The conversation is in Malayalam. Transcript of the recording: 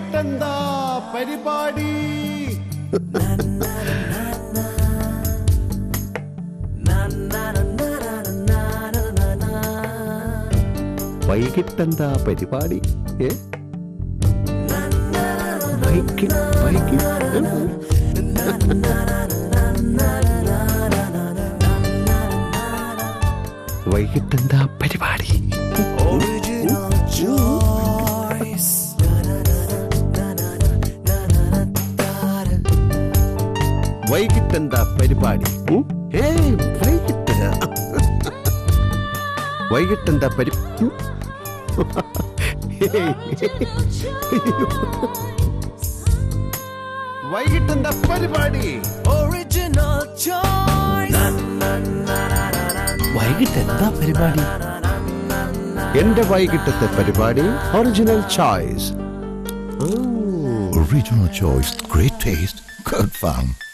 വൈകിട്ടെന്താ പരിപാടി വൈകിട്ടെന്താ പരിപാടി ഏ വൈകി വൈകി വൈകിട്ടെന്താ പരിപാടി Original choice. വൈകിട്ടെന്താ പരിപാടി ഉം? ഏയ് വൈകിട്ട് വൈകിട്ടെന്താ പരി ഉം? ഏയ്. വൈകിട്ടെന്താ പരിപാടി Original choice. വൈകിട്ട് എന്താ പരിപാടി എന്റെ വൈകിട്ടത്തെ പരിപാടി original choice Original choice, great taste, good fun.